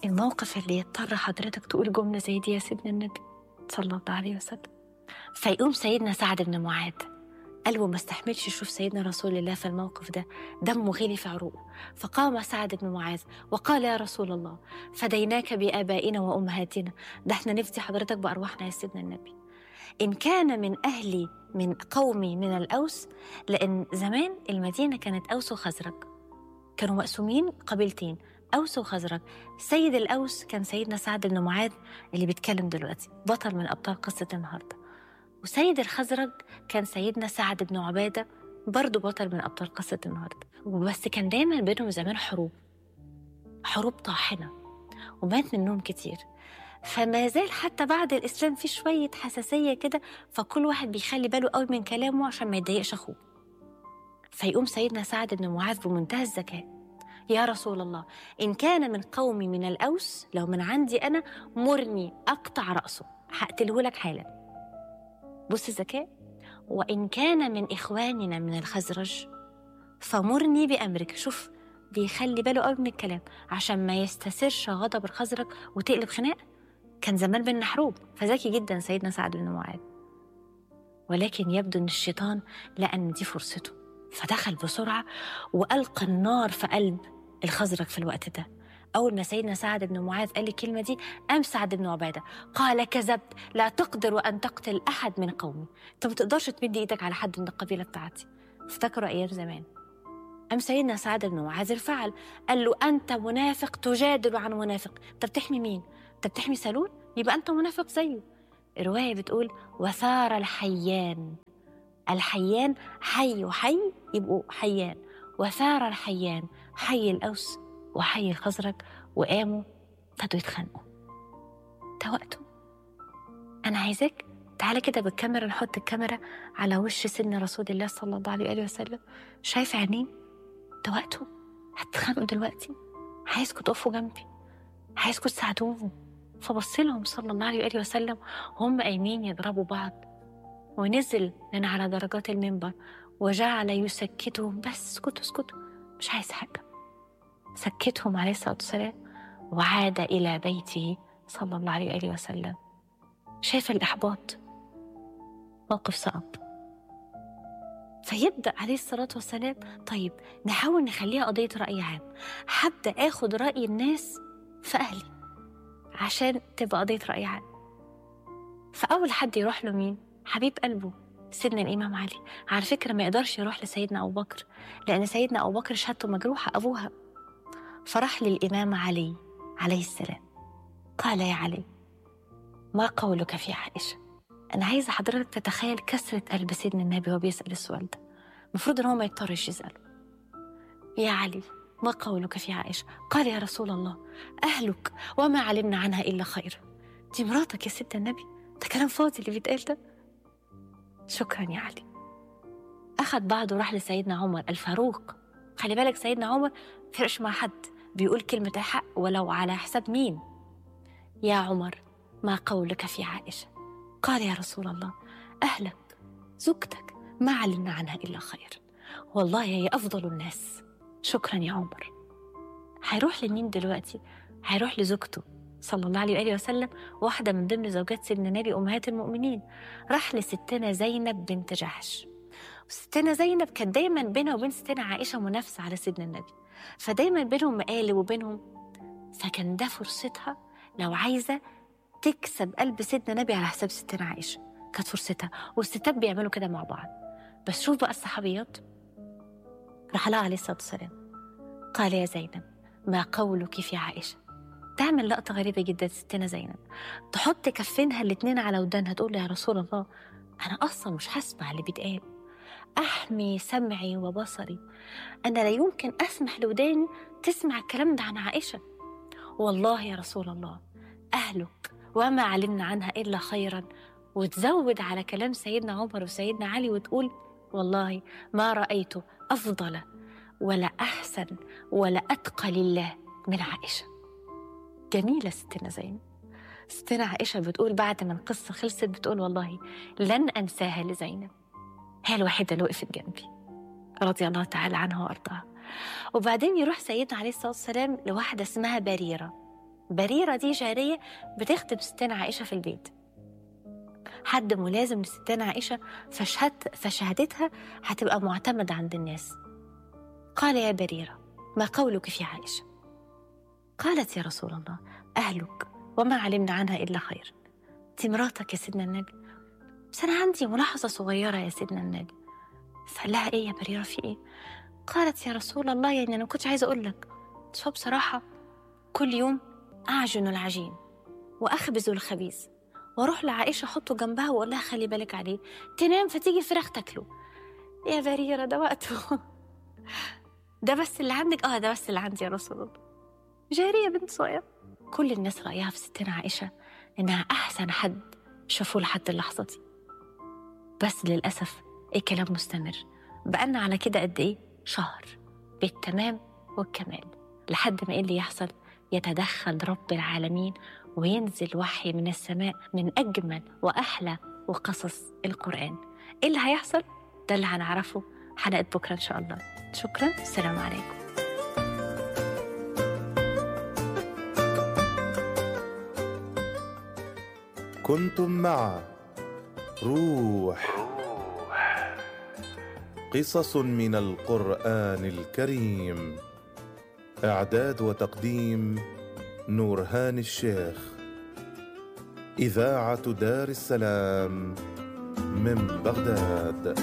الموقف اللي يضطر حضرتك تقول جملة زي دي يا سيدنا النبي صلى الله عليه وسلم فيقوم سيدنا سعد بن معاذ قلبه ما استحملش يشوف سيدنا رسول الله في الموقف ده دمه غلي في عروقه فقام سعد بن معاذ وقال يا رسول الله فديناك بآبائنا وأمهاتنا ده احنا نفدي حضرتك بأرواحنا يا سيدنا النبي إن كان من أهلي من قومي من الأوس لأن زمان المدينة كانت أوس وخزرج كانوا مقسومين قبيلتين أوس وخزرج سيد الأوس كان سيدنا سعد بن معاذ اللي بيتكلم دلوقتي بطل من أبطال قصة النهاردة وسيد الخزرج كان سيدنا سعد بن عبادة برضه بطل من أبطال قصة النهاردة وبس كان دايما بينهم زمان حروب حروب طاحنة ومات منهم كتير فما زال حتى بعد الإسلام في شوية حساسية كده فكل واحد بيخلي باله قوي من كلامه عشان ما يضايقش أخوه فيقوم سيدنا سعد بن معاذ بمنتهى الذكاء يا رسول الله إن كان من قومي من الأوس لو من عندي أنا مرني أقطع رأسه هقتله لك حالا بص الذكاء وإن كان من إخواننا من الخزرج فمرني بأمرك شوف بيخلي باله قوي من الكلام عشان ما يستسرش غضب الخزرج وتقلب خناق كان زمان بينا حروب فذكي جدا سيدنا سعد بن معاذ ولكن يبدو ان الشيطان لقى ان دي فرصته فدخل بسرعه والقى النار في قلب الخزرج في الوقت ده أول ما سيدنا سعد بن معاذ قال الكلمة دي قام سعد بن عبادة قال كذبت لا تقدر أن تقتل أحد من قومي أنت ما تقدرش تمد إيدك على حد من القبيلة بتاعتي افتكروا أيام زمان أم سيدنا سعد بن معاذ الفعل قال له أنت منافق تجادل عن منافق أنت بتحمي مين؟ أنت بتحمي سلول؟ يبقى أنت منافق زيه الرواية بتقول وثار الحيان الحيان حي وحي يبقوا حيان وثار الحيان حي الأوس وحي الخزرج وقاموا ابتدوا يتخانقوا ده وقته أنا عايزاك تعالى كده بالكاميرا نحط الكاميرا على وش سن رسول الله صلى الله عليه وآله وسلم شايف عينيه ده وقته هتتخانقوا دلوقتي عايزكم تقفوا جنبي عايزكم تساعدوهم فبص لهم صلى الله عليه وآله وسلم وهم قايمين يضربوا بعض ونزل من على درجات المنبر وجعل يسكتهم بس اسكتوا اسكتوا مش عايز حاجة سكتهم عليه الصلاة والسلام وعاد إلى بيته صلى الله عليه وآله وسلم شاف الإحباط موقف صعب فيبدأ عليه الصلاة والسلام طيب نحاول نخليها قضية رأي عام هبدأ آخد رأي الناس في أهلي عشان تبقى قضية رأي عام فأول حد يروح له مين؟ حبيب قلبه سيدنا الإمام علي على فكرة ما يقدرش يروح لسيدنا أبو بكر لأن سيدنا أبو بكر شهادته مجروحة أبوها فراح للإمام علي عليه السلام قال يا علي ما قولك في عائشة أنا عايزة حضرتك تتخيل كسرة قلب سيدنا النبي وهو بيسأل السؤال ده المفروض إن هو ما يضطرش يسأله يا علي ما قولك في عائشة قال يا رسول الله أهلك وما علمنا عنها إلا خير دي مراتك يا سيدنا النبي ده كلام فاضي اللي بيتقال ده شكرا يا علي أخذ بعضه وراح لسيدنا عمر الفاروق خلي بالك سيدنا عمر فرقش مع حد بيقول كلمة الحق ولو على حساب مين يا عمر ما قولك في عائشة قال يا رسول الله أهلك زوجتك ما علمنا عنها إلا خير والله هي أفضل الناس شكرا يا عمر هيروح لمين دلوقتي هيروح لزوجته صلى الله عليه وآله وسلم واحدة من ضمن زوجات سيدنا النبي أمهات المؤمنين راح لستنا زينب بنت جحش وستنا زينب كانت دايما بينها وبين ستنا عائشة منافسة على سيدنا النبي فدايما بينهم مقالب وبينهم فكان ده فرصتها لو عايزة تكسب قلب سيدنا النبي على حساب ستنا عائشة كانت فرصتها والستات بيعملوا كده مع بعض بس شوف بقى الصحابيات راح لها عليه الصلاة والسلام قال يا زينب ما قولك في عائشة تعمل لقطة غريبة جدا ستنا زينب تحط كفينها الاتنين على ودانها تقول يا رسول الله أنا أصلا مش هسمع اللي بيتقال أحمي سمعي وبصري أنا لا يمكن أسمح لوداني تسمع الكلام ده عن عائشة والله يا رسول الله أهلك وما علمنا عنها إلا خيرا وتزود على كلام سيدنا عمر وسيدنا علي وتقول والله ما رأيت أفضل ولا أحسن ولا أتقى لله من عائشة جميلة ستنا زينب ستنا عائشة بتقول بعد ما القصة خلصت بتقول والله لن أنساها لزينب هي الوحيدة اللي وقفت جنبي رضي الله تعالى عنها وأرضاها وبعدين يروح سيدنا عليه الصلاة والسلام لواحدة اسمها بريرة بريرة دي جارية بتخدم ستنا عائشة في البيت حد ملازم لستنا عائشة فشهد فشهادتها هتبقى معتمدة عند الناس قال يا بريرة ما قولك في عائشة قالت يا رسول الله أهلك وما علمنا عنها إلا خير دي مراتك يا سيدنا النبي بس أنا عندي ملاحظة صغيرة يا سيدنا النبي فقال لها إيه يا بريرة في إيه قالت يا رسول الله يعني أنا كنت عايزة أقول لك بس هو بصراحة كل يوم أعجن العجين وأخبز الخبيز واروح لعائشه احطه جنبها واقول لها خلي بالك عليه تنام فتيجي فراخ تاكله يا بريره ده وقته ده بس اللي عندك اه ده بس اللي عندي يا رسول الله جاريه بنت صغيره كل الناس رايها في ستنا عائشه انها احسن حد شافوه لحد اللحظه دي بس للاسف الكلام مستمر بقالنا على كده قد ايه شهر بالتمام والكمال لحد ما ايه اللي يحصل يتدخل رب العالمين وينزل وحي من السماء من أجمل وأحلى وقصص القرآن إيه اللي هيحصل؟ ده اللي هنعرفه حلقة بكرة إن شاء الله شكرا السلام عليكم كنتم مع روح قصص من القرآن الكريم إعداد وتقديم نورهان الشيخ إذاعة دار السلام من بغداد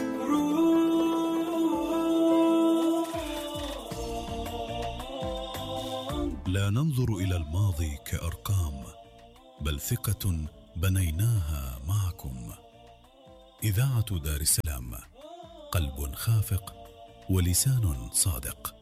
لا ننظر إلى الماضي كأرقام بل ثقة بنيناها معكم إذاعة دار السلام قلب خافق ولسان صادق